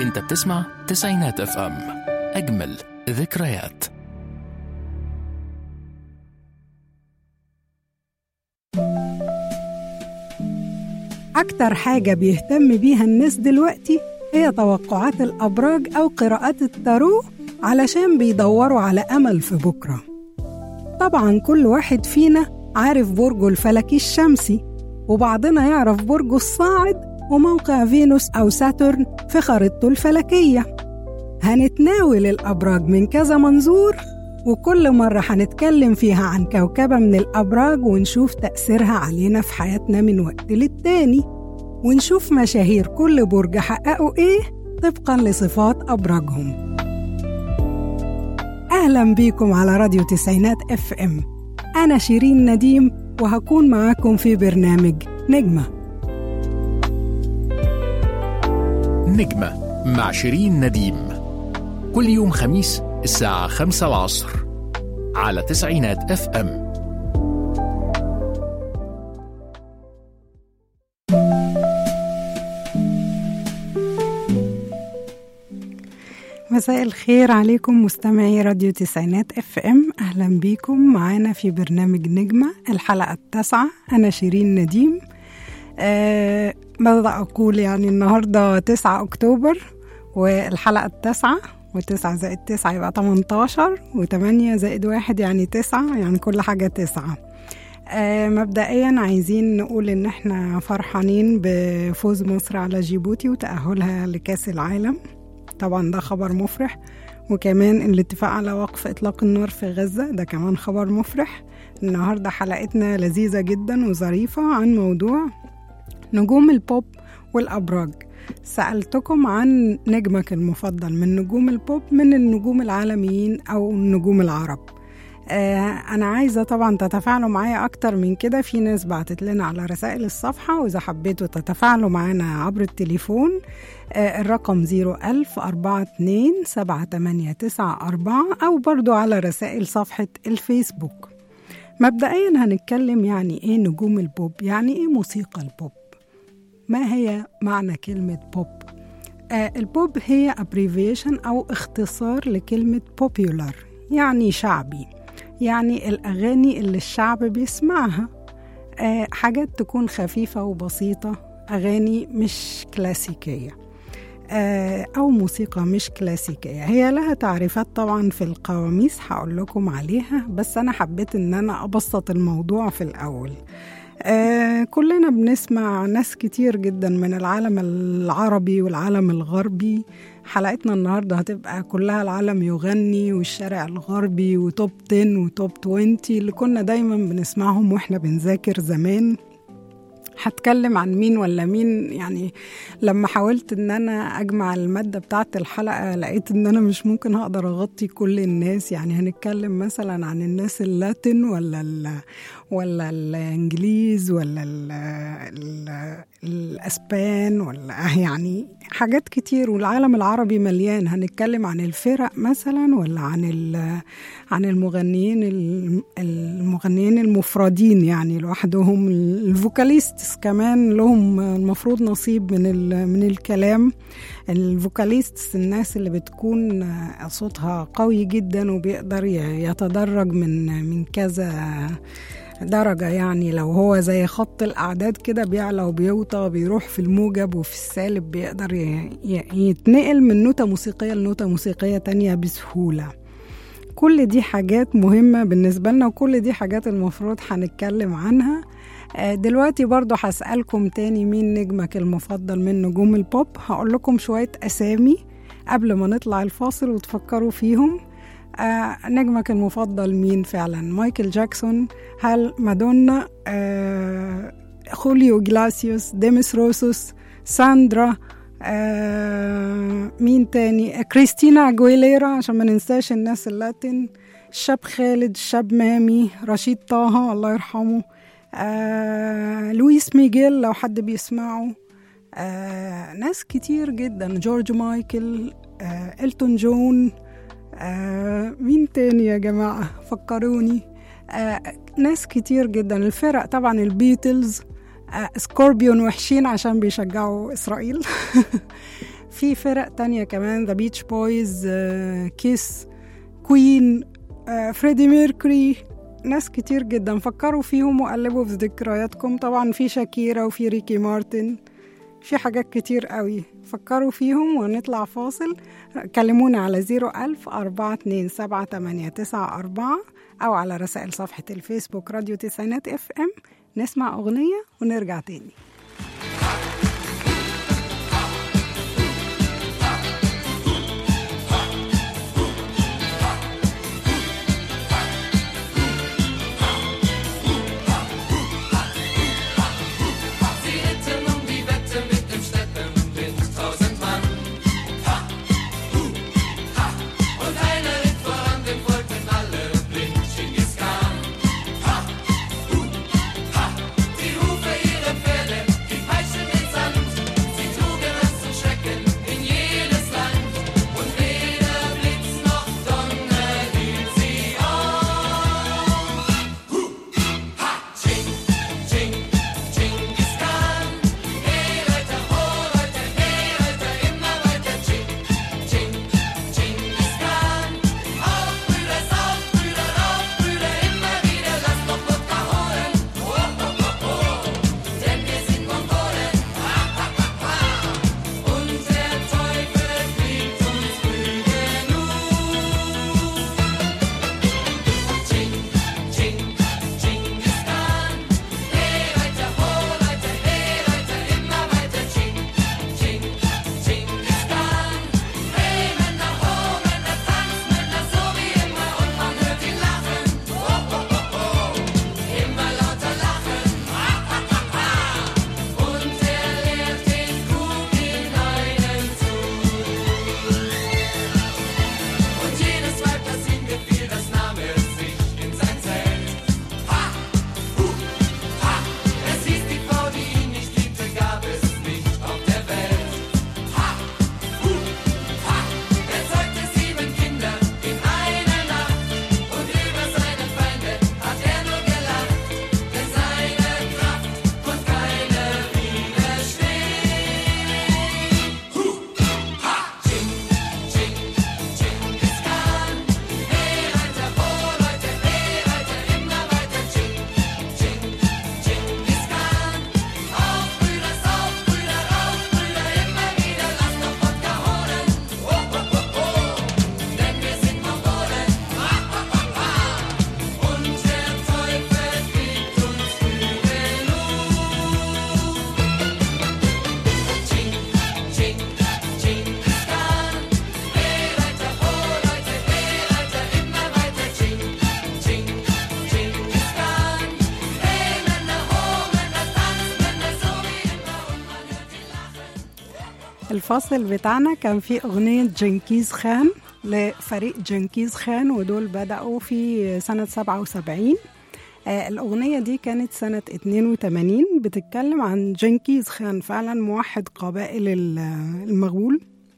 انت بتسمع تسعينات اف ام اجمل ذكريات أكتر حاجة بيهتم بيها الناس دلوقتي هي توقعات الأبراج أو قراءات التارو علشان بيدوروا على أمل في بكرة طبعا كل واحد فينا عارف برجه الفلكي الشمسي وبعضنا يعرف برجه الصاعد وموقع فينوس أو ساترن في خريطته الفلكية هنتناول الأبراج من كذا منظور وكل مرة هنتكلم فيها عن كوكبة من الأبراج ونشوف تأثيرها علينا في حياتنا من وقت للتاني ونشوف مشاهير كل برج حققوا إيه طبقا لصفات أبراجهم أهلا بيكم على راديو تسعينات اف ام أنا شيرين نديم وهكون معاكم في برنامج نجمة نجمة مع شيرين نديم كل يوم خميس الساعة خمسة العصر على تسعينات اف ام مساء الخير عليكم مستمعي راديو تسعينات اف ام اهلا بيكم معانا في برنامج نجمة الحلقة التاسعة انا شيرين نديم أه ماذا اقول يعني النهاردة تسعة اكتوبر والحلقة التاسعة وتسعة زائد تسعة يبقى 18 وتمانية زائد واحد يعني تسعة يعني كل حاجة تسعة آه مبدئيا عايزين نقول ان احنا فرحانين بفوز مصر على جيبوتي وتأهلها لكأس العالم طبعا ده خبر مفرح وكمان الاتفاق على وقف إطلاق النار في غزة ده كمان خبر مفرح النهاردة حلقتنا لذيذة جدا وظريفة عن موضوع نجوم البوب والأبراج سألتكم عن نجمك المفضل من نجوم البوب من النجوم العالميين أو النجوم العرب آه أنا عايزة طبعا تتفاعلوا معايا أكتر من كده في ناس بعتت لنا على رسائل الصفحة وإذا حبيتوا تتفاعلوا معانا عبر التليفون آه الرقم 01000 42 7894 أو برضو على رسائل صفحة الفيسبوك مبدئيا هنتكلم يعني إيه نجوم البوب يعني إيه موسيقى البوب ما هي معنى كلمة بوب؟ آه البوب هي abbreviation أو اختصار لكلمة popular يعني شعبي يعني الأغاني اللي الشعب بيسمعها آه حاجات تكون خفيفة وبسيطة أغاني مش كلاسيكية آه أو موسيقى مش كلاسيكية هي لها تعريفات طبعا في القواميس هقول لكم عليها بس أنا حبيت إن أنا أبسط الموضوع في الأول آه كلنا بنسمع ناس كتير جدا من العالم العربي والعالم الغربي حلقتنا النهاردة هتبقى كلها العالم يغني والشارع الغربي وتوب 10 وتوب 20 اللي كنا دايما بنسمعهم واحنا بنذاكر زمان هتكلم عن مين ولا مين يعني لما حاولت ان انا اجمع الماده بتاعت الحلقه لقيت ان انا مش ممكن هقدر اغطي كل الناس يعني هنتكلم مثلا عن الناس اللاتين ولا ال ولا الانجليز ولا ال ال الاسبان ولا يعني حاجات كتير والعالم العربي مليان هنتكلم عن الفرق مثلا ولا عن عن المغنيين المغنيين المفردين يعني لوحدهم الفوكاليست كمان لهم المفروض نصيب من من الكلام الفوكاليست الناس اللي بتكون صوتها قوي جدا وبيقدر يتدرج من من كذا درجة يعني لو هو زي خط الأعداد كده بيعلى وبيوطى بيروح في الموجب وفي السالب بيقدر يتنقل من نوتة موسيقية لنوتة موسيقية تانية بسهولة كل دي حاجات مهمة بالنسبة لنا وكل دي حاجات المفروض هنتكلم عنها دلوقتي برضو هسألكم تاني مين نجمك المفضل من نجوم البوب هقول لكم شوية أسامي قبل ما نطلع الفاصل وتفكروا فيهم آه نجمك المفضل مين فعلا مايكل جاكسون هل مادونا آه خوليو جلاسيوس ديمس روسوس ساندرا آه مين تاني كريستينا اجويليرا عشان ما ننساش الناس اللاتين الشاب خالد الشاب مامي رشيد طه الله يرحمه آه لويس ميجيل لو حد بيسمعه آه ناس كتير جدا جورج مايكل آه إلتون جون آه مين تاني يا جماعة فكروني آه ناس كتير جدا الفرق طبعا البيتلز آه سكوربيون وحشين عشان بيشجعوا إسرائيل في فرق تانية كمان ذا بيتش بويز كيس كوين فريدي ميركوري ناس كتير جدا فكروا فيهم وقلبوا في ذكرياتكم طبعا في شاكيرا وفي ريكي مارتن في حاجات كتير قوي فكروا فيهم ونطلع فاصل كلمونا على 01000 427 أو على رسائل صفحة الفيسبوك راديو تسعينات اف ام نسمع أغنية ونرجع تاني Sie ritten um die Wette mit dem Steppenwind, tausend Mann. Ha, hu, ha. Und einer ritt voran, dem folgten alle blind, Genghis Khan. Ha, hu, ha. Die Hufe ihrer Pferde, die Peitschen in Sand. Sie trugen es zum Schrecken in jedes Land. Und weder Blitz noch Donner hielt sie auf. Hu, ha, Ching, Ching, Genghis Khan. Hey Leute, ho Leute, hey Leute, immer weiter Ching, Ching, Genghis Khan. Auf Brüder, auf Brüder, auf Brüder, immer wieder, lasst doch Wodka holen. Oh, oh, oh, oh, denn wir sind Mongolen. Ha, ha, ha, ha. Und der Teufel fliegt uns Brüder nun. Ching, Ching, Genghis Khan. Hey Leute, ho Leute, hey Leute, immer weiter Ching, Ching, Genghis Khan. Hey Männer, ho Männer, Tanzmänner, so wie immer und man hört ihn lachen. Oh, oh, oh, oh. Immer lauter lachen. Ha, ha, ha, ha. Und er lehrt den Krug in einen zu. Und jedes Weib, das ihm gefiel, das nahm er sich in sein Zelt. Ha, hu, ha, es hieß, die Frau, die ihn nicht liebte, gab es nicht auf der Welt. Ha, hu, ha, er zeugte sieben Kinder in einer Nacht. Und über seine Feinde hat er nur gelacht, denn seine Kraft konnte keiner widerstehen. Hu, ha, Ching, Ching, Genghis Khan. Hey Leute, oh Leute, hey Leute, immer weiter Ching, Ching, Genghis Khan. Auf Brüder, auf Brüder, auf Brüder, immer wieder, lasst doch Wodka holen. Oh, oh, oh, oh, denn wir sind Mongolen. Ha, ha, ha, ha. Und der Teufel fliegt uns Flügel nun. Ching, Ching, Genghis Khan. Hey Leute, oh Leute, hey Leute, immer weiter Ching, Ching, Genghis Khan. Hey Männer, oh Männer, Tanzmänner, so wie immer und man hört ihn lachen. الفاصل بتاعنا كان فيه أغنية جنكيز خان لفريق جنكيز خان ودول بدأوا في سنة 77 آه، الأغنية دي كانت سنة 82 بتتكلم عن جنكيز خان فعلا موحد قبائل ال- المغول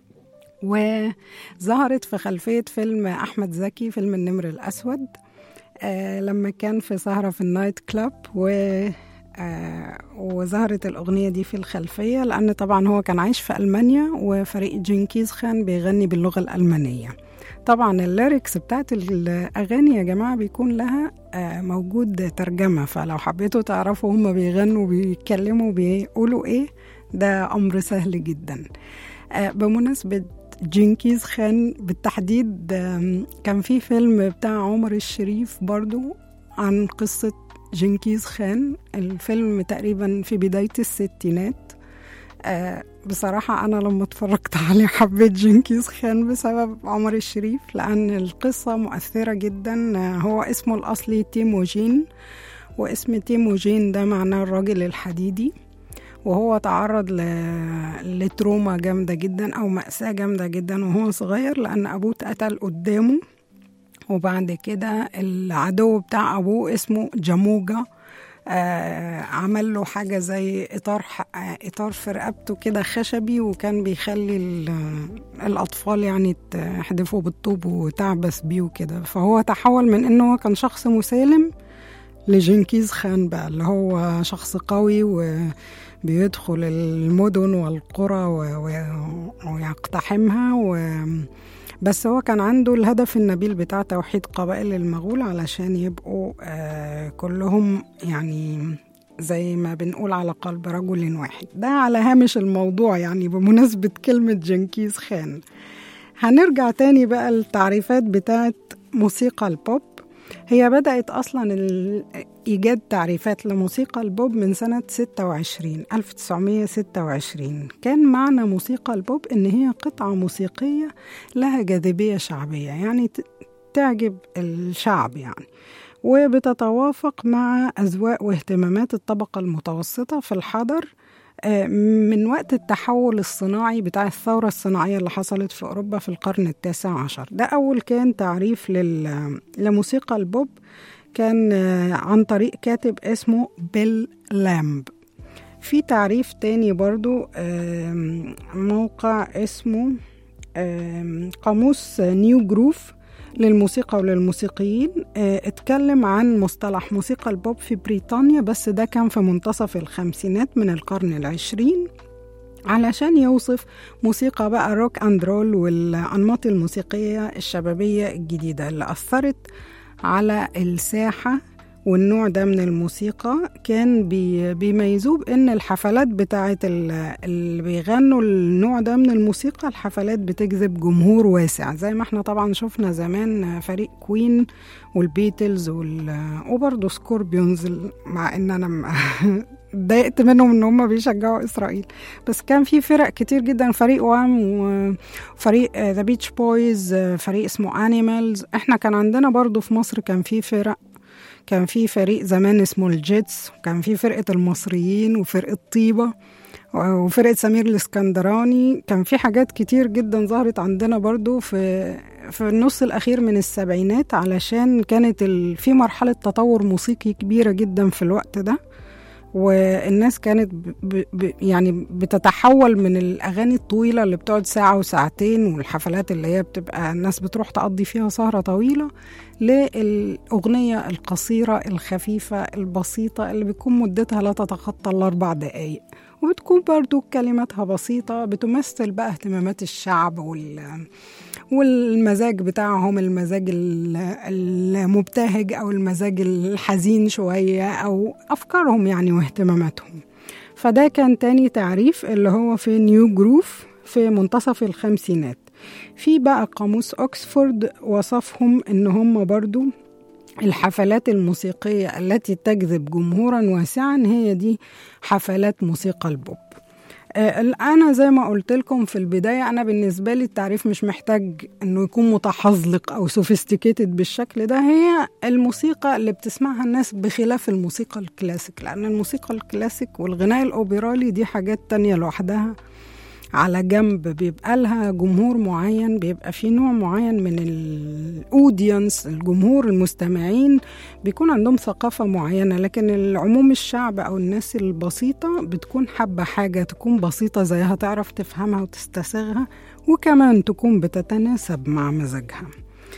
وظهرت في خلفية فيلم أحمد زكي فيلم النمر الأسود آه لما كان في سهرة في النايت كلاب و آه وظهرت الأغنية دي في الخلفية لأن طبعا هو كان عايش في ألمانيا وفريق جنكيز خان بيغني باللغة الألمانية طبعا الليركس بتاعت الأغاني يا جماعة بيكون لها آه موجود ترجمة فلو حبيتوا تعرفوا هما بيغنوا بيتكلموا بيقولوا إيه ده أمر سهل جدا آه بمناسبة جنكيز خان بالتحديد آم، كان في فيلم بتاع عمر الشريف برضو عن قصة جنكيز خان الفيلم تقريبا في بداية الستينات آه بصراحة أنا لما اتفرجت عليه حبيت جنكيز خان بسبب عمر الشريف لأن القصة مؤثرة جدا آه هو اسمه الأصلي تيموجين واسم تيموجين ده معناه الراجل الحديدي وهو تعرض ل... لتروما جامدة جدا أو مأساة جامدة جدا وهو صغير لأن أبوه اتقتل قدامه وبعد كده العدو بتاع أبوه اسمه جاموجا آه عمل له حاجة زي إطار ح- آه، إطار في رقبته كده خشبي وكان بيخلي ال- الأطفال يعني تحدفه بالطوب وتعبس بيه وكده فهو تحول من إنه هو كان شخص مسالم لجنكيز خان بقى اللي هو شخص قوي وبيدخل المدن والقرى و- و- ويقتحمها و بس هو كان عنده الهدف النبيل بتاع توحيد قبائل المغول علشان يبقوا آه كلهم يعني زي ما بنقول على قلب رجل واحد ده على هامش الموضوع يعني بمناسبة كلمة جنكيز خان هنرجع تاني بقى التعريفات بتاعت موسيقى البوب هي بدأت أصلا ال- إيجاد تعريفات لموسيقى البوب من سنة 26 1926 كان معنى موسيقى البوب إن هي قطعة موسيقية لها جاذبية شعبية يعني ت- تعجب الشعب يعني وبتتوافق مع أذواق واهتمامات الطبقة المتوسطة في الحضر آه، من وقت التحول الصناعي بتاع الثورة الصناعية اللي حصلت في أوروبا في القرن التاسع عشر ده أول كان تعريف لل... لموسيقى البوب كان آه، عن طريق كاتب اسمه بيل لامب في تعريف تاني برضو آم، موقع اسمه آم، قاموس نيو جروف للموسيقى وللموسيقيين آه، اتكلم عن مصطلح موسيقى البوب في بريطانيا بس ده كان في منتصف الخمسينات من القرن العشرين علشان يوصف موسيقى بقى روك اند رول والأنماط الموسيقية الشبابية الجديدة اللي أثرت على الساحة والنوع ده من الموسيقى كان بي بيميزوه بان الحفلات بتاعت ال- اللي بيغنوا النوع ده من الموسيقى الحفلات بتجذب جمهور واسع زي ما احنا طبعا شفنا زمان فريق كوين والبيتلز وال... وبرضه سكوربيونز مع ان انا م- اتضايقت منهم ان هم بيشجعوا اسرائيل بس كان في فرق كتير جدا فريق وام وفريق ذا بيتش بويز فريق اسمه انيمالز احنا كان عندنا برضو في مصر كان في فرق كان في فريق زمان اسمه الجيتس وكان في فرقة المصريين وفرقة طيبة وفرقة سمير الاسكندراني كان في حاجات كتير جدا ظهرت عندنا برضو في في النص الأخير من السبعينات علشان كانت ال... في مرحلة تطور موسيقي كبيرة جدا في الوقت ده والناس كانت ب... ب... ب... يعني بتتحول من الأغاني الطويلة اللي بتقعد ساعة وساعتين والحفلات اللي هي بتبقى الناس بتروح تقضي فيها سهرة طويلة للأغنية القصيرة الخفيفة البسيطة اللي بتكون مدتها لا تتخطى الأربع دقايق وبتكون برضو كلماتها بسيطة بتمثل بقى اهتمامات الشعب وال... والمزاج بتاعهم المزاج ال- المبتهج أو المزاج الحزين شوية أو أفكارهم يعني واهتماماتهم فده كان تاني تعريف اللي هو في نيو جروف في منتصف الخمسينات في بقى قاموس أكسفورد وصفهم إن هم برضو الحفلات الموسيقية التي تجذب جمهورا واسعا هي دي حفلات موسيقى البوب آه، أنا زي ما قلت لكم في البداية أنا بالنسبة لي التعريف مش محتاج إنه يكون متحزلق أو سوفيستيكيتد بالشكل ده هي الموسيقى اللي بتسمعها الناس بخلاف الموسيقى الكلاسيك لأن الموسيقى الكلاسيك والغناء الأوبرالي دي حاجات تانية لوحدها على جنب بيبقى لها جمهور معين بيبقى في نوع معين من الاودينس الجمهور المستمعين بيكون عندهم ثقافة معينة لكن العموم الشعب أو الناس البسيطة بتكون حابة حاجة تكون بسيطة زيها تعرف تفهمها وتستساغها وكمان تكون بتتناسب مع مزاجها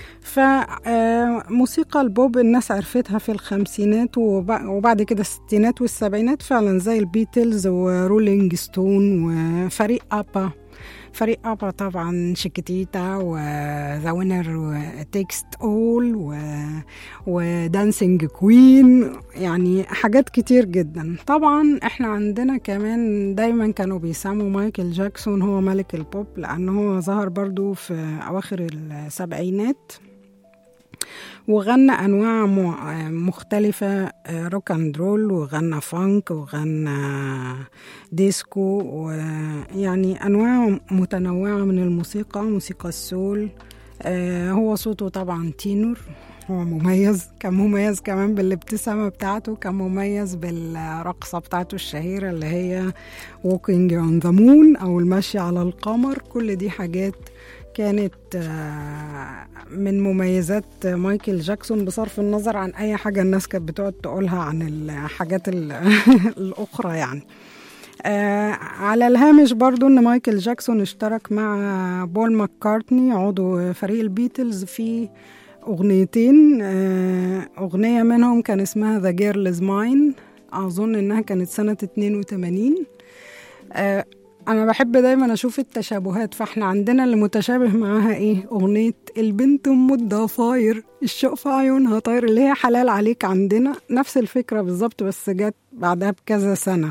فموسيقى البوب الناس عرفتها في الخمسينات وب- وبعد كده الستينات والسبعينات فعلا زي البيتلز ورولينج ستون وفريق أبا فريق أبا طبعا شيكيتيتا وذا وينر تكست أول ودانسينج كوين يعني حاجات كتير جدا طبعا احنا عندنا كمان دايما كانوا بيسموا مايكل جاكسون هو ملك البوب لأنه هو ظهر برضو في أواخر السبعينات وغنى انواع م- مختلفه روك اند رول وغنى فانك وغنى ديسكو ويعني انواع متنوعه من الموسيقى موسيقى السول آه، هو صوته طبعا تينور هو مميز كان مميز كمان بالابتسامة بتاعته كان مميز بالرقصة بتاعته الشهيرة اللي هي walking on the moon أو المشي على القمر كل دي حاجات كانت آه، من مميزات مايكل جاكسون بصرف النظر عن أي حاجة الناس كانت بتقعد تقولها عن الحاجات ال- الأخرى يعني آه على الهامش برضو ان مايكل جاكسون اشترك مع بول ماكارتني عضو فريق البيتلز في أغنيتين آه، أغنية منهم كان اسمها The Girl is Mine أظن إنها كانت سنة 82 آه، أنا بحب دايما أشوف التشابهات فإحنا عندنا اللي متشابه معاها إيه أغنية البنت أم الضفاير الشوق في عيونها طاير اللي هي حلال عليك عندنا نفس الفكرة بالظبط بس جت بعدها بكذا سنة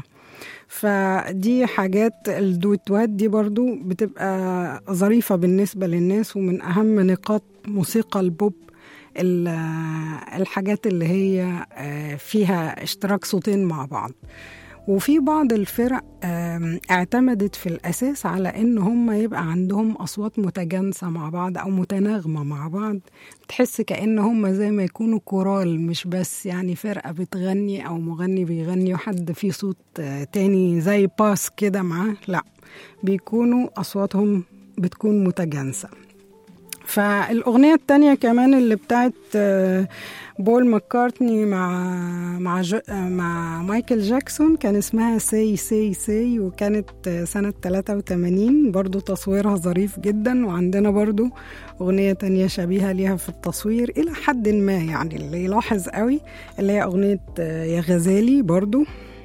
فدي حاجات الدويتوهات دي برضو بتبقى ظريفة بالنسبة للناس ومن أهم نقاط موسيقى البوب ال- الحاجات اللي هي آه، فيها اشتراك صوتين مع بعض وفي بعض الفرق آم، اعتمدت في الأساس على إن هم يبقى عندهم أصوات متجانسة مع بعض أو متناغمة مع بعض تحس كأن هم زي ما يكونوا كورال مش بس يعني فرقة بتغني أو مغني بيغني وحد فيه صوت آه، تاني زي باس كده معاه لا بيكونوا أصواتهم بتكون متجانسة فالأغنية التانية كمان اللي بتاعت آه، بول ماكارتني مع مع جو مع مايكل جاكسون كان اسمها سي سي سي وكانت آه، سنة 83 برضو تصويرها ظريف جدا وعندنا برضو أغنية تانية شبيهة ليها في التصوير إلى حد ما يعني اللي يلاحظ قوي اللي هي أغنية آه، يا غزالي برضو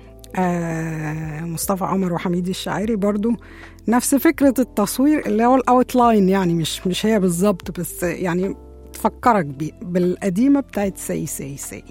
آه مصطفى عمر وحميد الشاعري برضو نفس فكرة التصوير اللي هو الأوتلاين يعني مش مش هي بالظبط بس يعني تفكرك بي بالقديمة بتاعت سي سي سي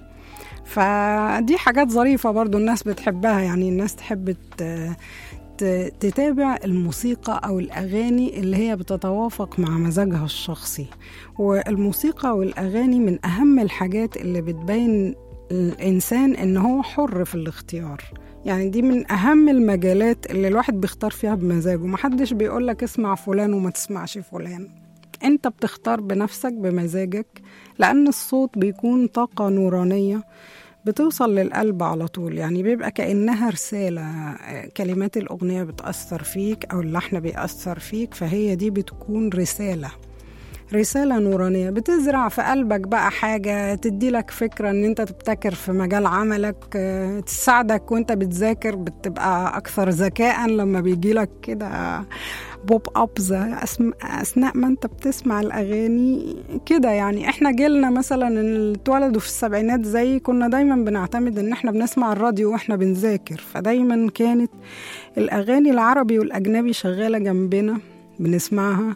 فدي حاجات ظريفة برضو الناس بتحبها يعني الناس تحب ت- ت- تتابع الموسيقى أو الأغاني اللي هي بتتوافق مع مزاجها الشخصي والموسيقى والأغاني من أهم الحاجات اللي بتبين الإنسان إن هو حر في الاختيار يعني دي من أهم المجالات اللي الواحد بيختار فيها بمزاجه محدش بيقولك اسمع فلان وما تسمعش فلان انت بتختار بنفسك بمزاجك لأن الصوت بيكون طاقة نورانية بتوصل للقلب على طول يعني بيبقى كأنها رسالة آه، كلمات الأغنية بتأثر فيك أو اللحن بيأثر فيك فهي دي بتكون رسالة رسالة نورانية بتزرع في قلبك بقى حاجة تدي لك فكرة ان انت تبتكر في مجال عملك آه، تساعدك وانت بتذاكر بتبقى اكثر ذكاء لما بيجي لك كده بوب ابز اثناء ما انت بتسمع الاغاني كده يعني احنا جيلنا مثلا اللي اتولدوا في السبعينات زي كنا دايما بنعتمد ان احنا بنسمع الراديو واحنا بنذاكر فدايما كانت الاغاني العربي والاجنبي شغالة جنبنا بنسمعها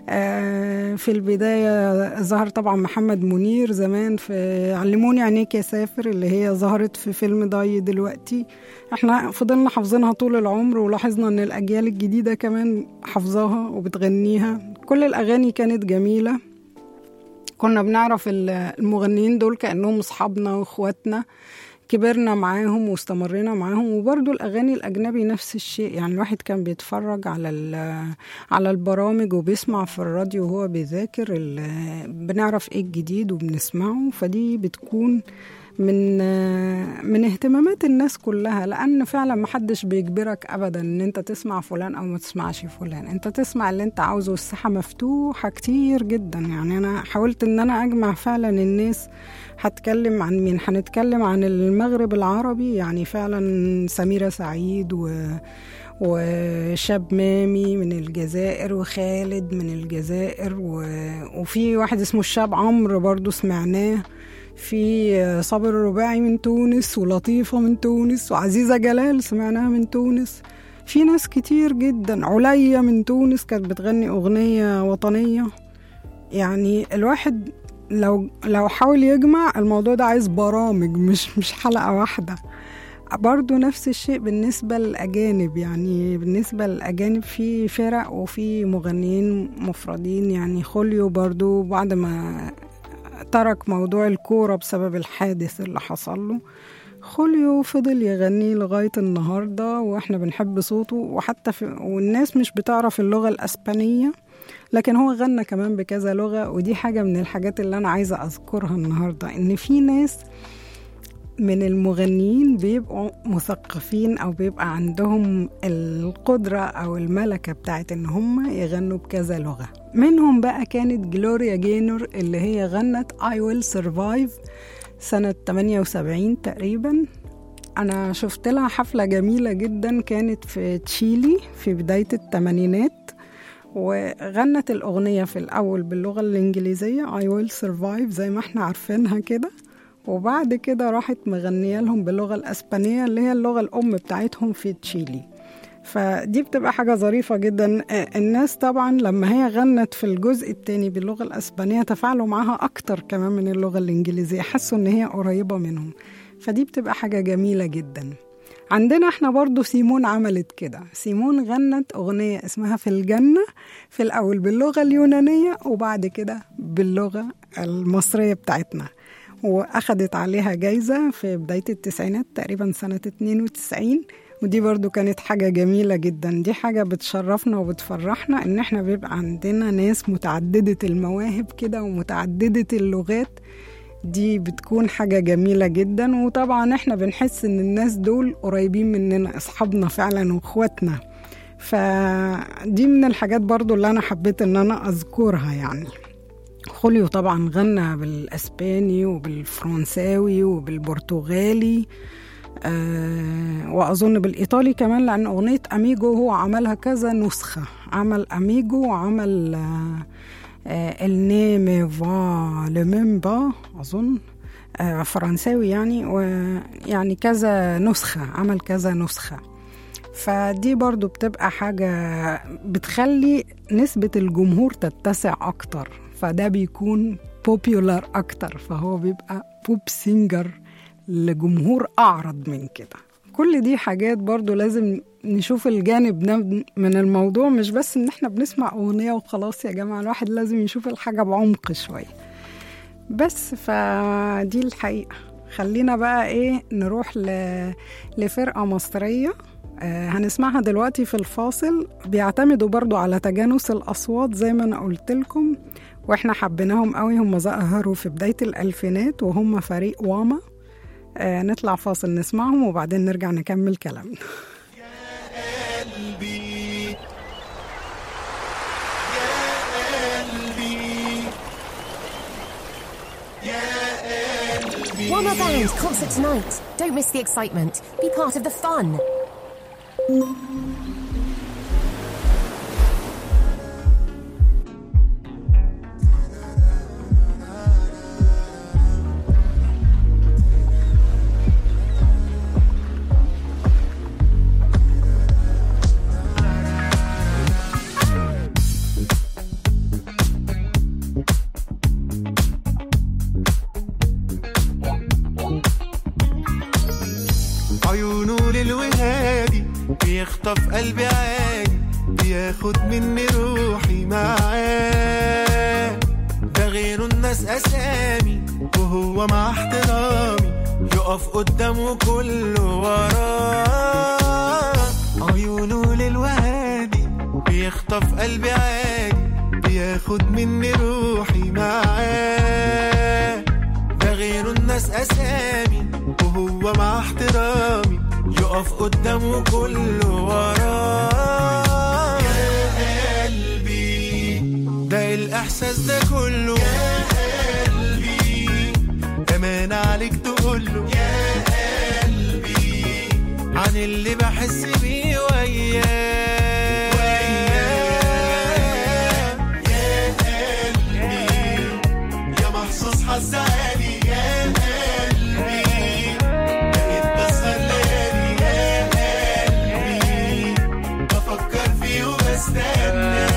آه، في البداية ظهر طبعا محمد منير زمان في علموني عينيك يا سافر اللي هي ظهرت في فيلم ضاي دلوقتي احنا فضلنا حافظينها طول العمر ولاحظنا ان الاجيال الجديدة كمان حافظاها وبتغنيها كل الاغاني كانت جميلة كنا بنعرف ال- المغنيين دول كأنهم أصحابنا وإخواتنا كبرنا معاهم واستمرينا معاهم وبرضو الأغاني الأجنبي نفس الشيء يعني الواحد كان بيتفرج على ال- على البرامج وبيسمع في الراديو وهو بيذاكر ال- بنعرف إيه الجديد وبنسمعه فدي بتكون من من اهتمامات الناس كلها لان فعلا محدش بيجبرك ابدا ان انت تسمع فلان او ما تسمعش فلان انت تسمع اللي انت عاوزه والساحه مفتوحه كتير جدا يعني انا حاولت ان انا اجمع فعلا الناس هتكلم عن مين هنتكلم عن المغرب العربي يعني فعلا سميرة سعيد و وشاب مامي من الجزائر وخالد من الجزائر و... وفي واحد اسمه الشاب عمرو برضو سمعناه في صابر الرباعي من تونس ولطيفة من تونس وعزيزة جلال سمعناها من تونس في ناس كتير جدا عليا من تونس كانت بتغني أغنية وطنية يعني الواحد لو لو حاول يجمع الموضوع ده عايز برامج مش مش حلقة واحدة برضو نفس الشيء بالنسبة للأجانب يعني بالنسبة للأجانب في فرق وفي مغنيين مفردين يعني خوليو برضو بعد ما ترك موضوع الكورة بسبب الحادث اللي حصل له خوليو فضل يغني لغاية النهاردة وإحنا بنحب صوته وحتى في والناس مش بتعرف اللغة الأسبانية لكن هو غنى كمان بكذا لغة ودي حاجة من الحاجات اللي أنا عايزة أذكرها النهاردة إن في ناس من المغنيين بيبقوا مثقفين او بيبقى عندهم القدرة او الملكة بتاعت ان هم يغنوا بكذا لغة منهم بقى كانت جلوريا جينور اللي هي غنت I will survive سنة 78 تقريبا أنا شفت لها حفلة جميلة جدا كانت في تشيلي في بداية الثمانينات وغنت الأغنية في الأول باللغة الإنجليزية I will survive زي ما احنا عارفينها كده وبعد كده راحت مغنية لهم باللغة الأسبانية اللي هي اللغة الأم بتاعتهم في تشيلي فدي بتبقى حاجة ظريفة جدا آه، الناس طبعا لما هي غنت في الجزء التاني باللغة الأسبانية تفاعلوا معاها أكتر كمان من اللغة الإنجليزية حسوا إن هي قريبة منهم فدي بتبقى حاجة جميلة جدا عندنا احنا برضو سيمون عملت كده سيمون غنت أغنية اسمها في الجنة في الأول باللغة اليونانية وبعد كده باللغة المصرية بتاعتنا وأخدت عليها جايزة في بداية التسعينات تقريبا سنة 92 ودي برضو كانت حاجة جميلة جدا دي حاجة بتشرفنا وبتفرحنا إن احنا بيبقى عندنا ناس متعددة المواهب كده ومتعددة اللغات دي بتكون حاجة جميلة جدا وطبعا احنا بنحس ان الناس دول قريبين مننا اصحابنا فعلا واخواتنا فدي من الحاجات برضو اللي انا حبيت ان انا اذكرها يعني خوليو طبعا غنى بالاسباني وبالفرنساوي وبالبرتغالي آه واظن بالايطالي كمان لان اغنيه اميجو هو عملها كذا نسخه عمل اميجو وعمل آه آه النيمي فا لميمبا اظن آه فرنساوي يعني ويعني كذا نسخه عمل كذا نسخه فدي برضو بتبقى حاجة بتخلي نسبة الجمهور تتسع أكتر فده بيكون بوبيولار أكتر فهو بيبقى بوب سينجر لجمهور أعرض من كده كل دي حاجات برضو لازم نشوف الجانب ده من الموضوع مش بس ان احنا بنسمع اغنية وخلاص يا جماعة الواحد لازم يشوف الحاجة بعمق شوية بس فدي الحقيقة خلينا بقى ايه نروح ل... لفرقة مصرية آه هنسمعها دلوقتي في الفاصل بيعتمدوا برضو على تجانس الأصوات زي ما أنا قلت لكم وإحنا حبيناهم قوي هم ظهروا في بداية الألفينات وهم فريق واما آه نطلع فاصل نسمعهم وبعدين نرجع نكمل كلامنا قلبي يا قلبي يا قلبي One more band concert tonight. Don't miss the excitement. Be part of the fun. عيونه للوهادي بيخطف قلبي عادي بياخد مني روحي معاه ده غيره الناس اسامي وهو مع احترامي يقف قدامه كله وراه عيونه للوهادي بيخطف قلبي عادي بياخد مني روحي معاه ده غيره الناس اسامي وهو مع احترامي يقف قدامه كله وراه يا قلبي ده الاحساس ده كله يا قلبي امان عليك تقوله يا قلبي عن اللي بحس بيه وياه وياه يا قلبي يا محظوظ حظ عالي يا قلبي بقيت بسهر ليالي يا قلبي بفكر فيه وبستنى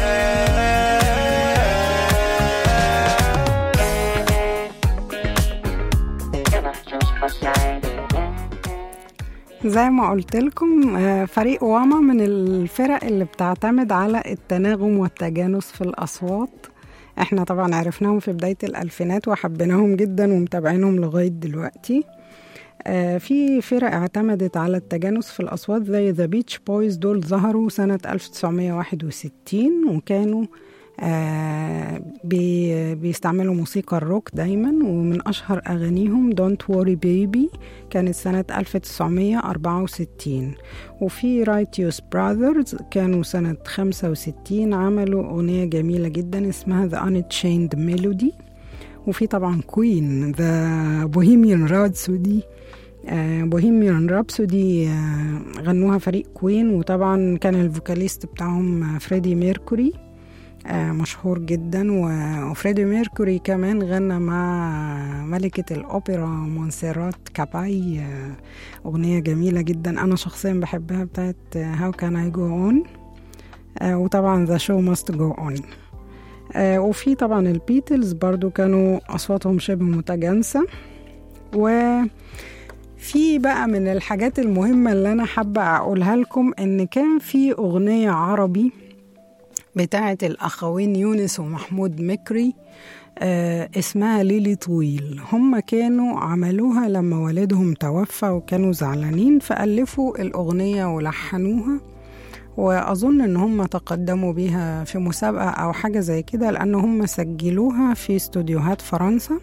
زي ما قلت لكم آه، فريق واما من الفرق اللي بتعتمد على التناغم والتجانس في الأصوات احنا طبعا عرفناهم في بداية الألفينات وحبيناهم جدا ومتابعينهم لغاية دلوقتي آه، في فرق اعتمدت على التجانس في الأصوات زي ذا بيتش بويز دول ظهروا سنة 1961 وكانوا آه بي بيستعملوا موسيقى الروك دايما ومن أشهر أغانيهم Don't Worry Baby كانت سنة 1964 وفي رايتيوس براذرز كانوا سنة 65 عملوا أغنية جميلة جدا اسمها The Unchained Melody وفي طبعا كوين ذا بوهيميان رابسودي بوهيميان رابسودي غنوها فريق كوين وطبعا كان الفوكاليست بتاعهم آه، فريدي ميركوري آه، مشهور جدا و- وفريدي ميركوري كمان غنى مع ملكة الأوبرا مونسيرات كاباي آه، أغنية جميلة جدا أنا شخصيا بحبها بتاعت How Can I Go On آه، وطبعا The Show Must Go On آه، وفي طبعا البيتلز برضو كانوا أصواتهم شبه متجانسة وفي بقى من الحاجات المهمة اللي أنا حابة أقولها لكم إن كان في أغنية عربي بتاعة الأخوين يونس ومحمود مكري آه اسمها ليلي طويل هم كانوا عملوها لما والدهم توفى وكانوا زعلانين فألفوا الأغنية ولحنوها وأظن إن هم تقدموا بيها في مسابقة أو حاجة زي كده لأن هم سجلوها في استوديوهات فرنسا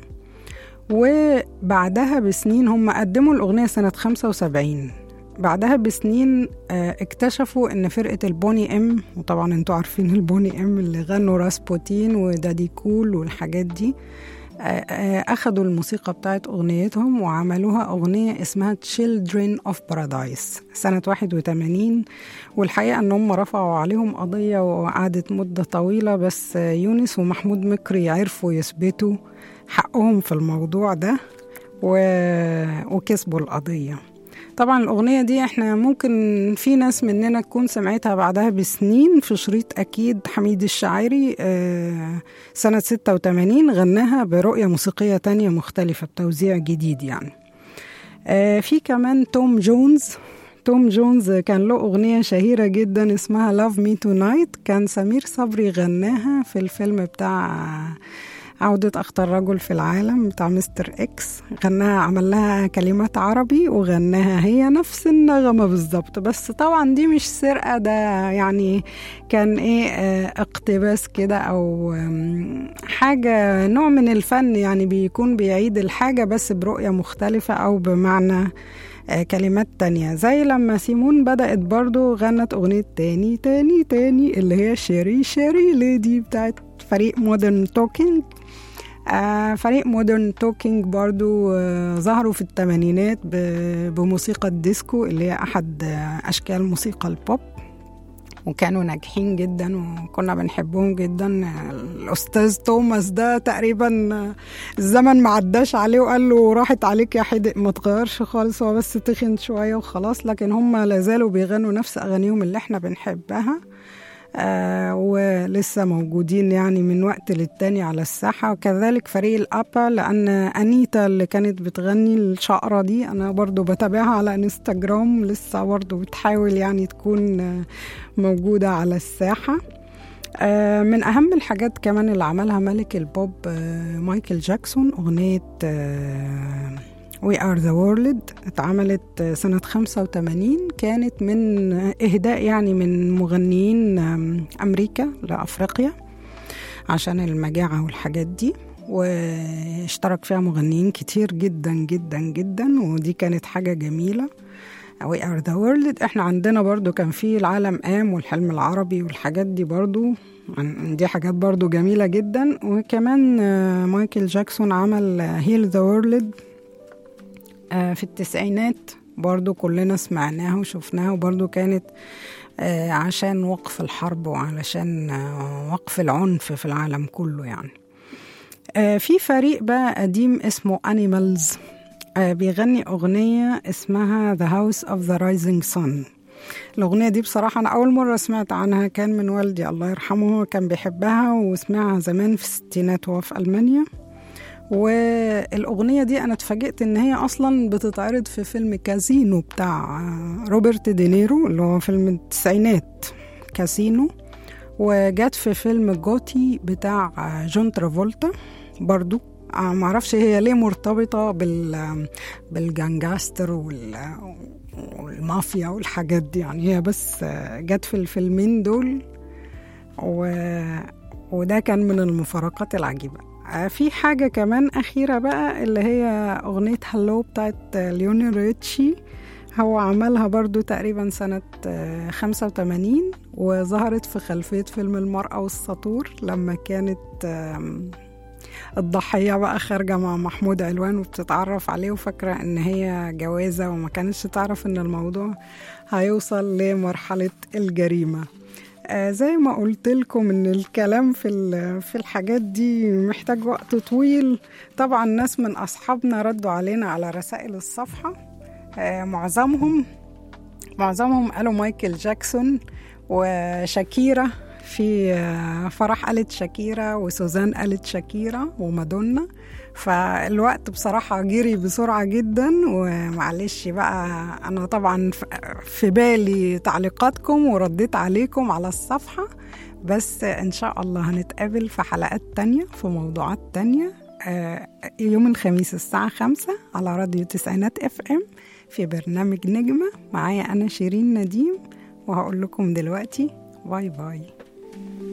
وبعدها بسنين هم قدموا الأغنية سنة 75 بعدها بسنين آه، اكتشفوا ان فرقة البوني ام وطبعا انتوا عارفين البوني ام اللي غنوا راسبوتين ودادي كول والحاجات دي آه، آه، اخدوا الموسيقى بتاعت اغنيتهم وعملوها اغنية اسمها Children of Paradise سنة 81 والحقيقة ان هم رفعوا عليهم قضية وقعدت مدة طويلة بس آه، يونس ومحمود مكري عرفوا يثبتوا حقهم في الموضوع ده و... وكسبوا القضية طبعا الأغنية دي احنا ممكن في ناس مننا تكون سمعتها بعدها بسنين في شريط أكيد حميد الشاعري آه، سنة 86 غناها برؤية موسيقية تانية مختلفة بتوزيع جديد يعني آه، في كمان توم جونز توم جونز كان له أغنية شهيرة جدا اسمها Love Me Tonight كان سمير صبري غناها في الفيلم بتاع عودة أخطر رجل في العالم بتاع مستر إكس غناها عمل لها كلمات عربي وغناها هي نفس النغمة بالظبط بس طبعا دي مش سرقة ده يعني كان إيه آه، اقتباس كده أو آم، حاجة نوع من الفن يعني بيكون بيعيد الحاجة بس برؤية مختلفة أو بمعنى آه، كلمات تانية زي لما سيمون بدأت برضو غنت أغنية تاني تاني تاني اللي هي شيري شيري ليدي بتاعت فريق مودرن توكينج آه فريق مودرن توكينج برضو آه ظهروا في الثمانينات بموسيقى الديسكو اللي هي أحد آه أشكال موسيقى البوب وكانوا ناجحين جدا وكنا بنحبهم جدا الأستاذ توماس ده تقريبا آه، الزمن ما عداش عليه وقال له راحت عليك يا حدق ما تغيرش خالص هو بس تخن شوية وخلاص لكن هم لازالوا بيغنوا نفس أغانيهم اللي احنا بنحبها آه ولسه موجودين يعني من وقت للتاني على الساحة وكذلك فريق الأبا لأن أنيتا اللي كانت بتغني الشقرة دي أنا برضو بتابعها على انستجرام لسه برضو بتحاول يعني تكون آه، موجودة على الساحة آه، من أهم الحاجات كمان اللي عملها ملك البوب آه، مايكل جاكسون أغنية آه، We Are The World اتعملت آه، سنة 85 كانت من إهداء يعني من مغنيين آم، أمريكا لأفريقيا عشان المجاعة والحاجات دي واشترك فيها مغنيين كتير جدا جدا جدا ودي كانت حاجة جميلة We are the world احنا عندنا برضو كان في العالم قام والحلم العربي والحاجات دي برضو عن- دي حاجات برضو جميلة جدا وكمان آه، مايكل جاكسون عمل هيل ذا وورلد في التسعينات برضو كلنا سمعناها وشفناها وبرضو كانت آه، عشان وقف الحرب وعلشان آه، وقف العنف في العالم كله يعني آه، في فريق بقى قديم اسمه Animals آه، بيغني أغنية اسمها The House of the Rising Sun الأغنية دي بصراحة أنا أول مرة سمعت عنها كان من والدي الله يرحمه هو كان بيحبها وسمعها زمان في الستينات وهو في ألمانيا والأغنية دي أنا اتفاجئت إن هي أصلا بتتعرض في فيلم كازينو بتاع آه، روبرت دينيرو اللي هو فيلم التسعينات كازينو وجت في فيلم جوتي بتاع آه، جون ترافولتا برضو آه، معرفش هي ليه مرتبطة بال بالجانجاستر وال والمافيا والحاجات دي يعني هي بس آه، جت في الفيلمين دول و... وده كان من المفارقات العجيبة آه، في حاجة كمان أخيرة بقى اللي هي أغنية هلو بتاعت آه، ليوني ريتشي هو عملها برضو تقريبا سنة آه، 85 وظهرت في خلفية فيلم المرأة والسطور لما كانت آم، الضحية بقى خارجة مع محمود علوان وبتتعرف عليه وفاكرة إن هي جوازة وما كانتش تعرف إن الموضوع هيوصل لمرحلة الجريمة آه زي ما قلت لكم ان الكلام في ال- في الحاجات دي محتاج وقت طويل طبعا ناس من اصحابنا ردوا علينا على رسائل الصفحه آه معظمهم معظمهم قالوا مايكل جاكسون وشاكيرا في آه، فرح قالت شاكيرا وسوزان قالت شاكيرا ومادونا فالوقت بصراحة جري بسرعة جدا ومعلش بقى أنا طبعا ف- في بالي تعليقاتكم ورديت عليكم على الصفحة بس إن شاء الله هنتقابل في حلقات تانية في موضوعات تانية آه، يوم الخميس الساعة خمسة على راديو تسعينات اف ام في برنامج نجمة معايا أنا شيرين نديم وهقول لكم دلوقتي باي باي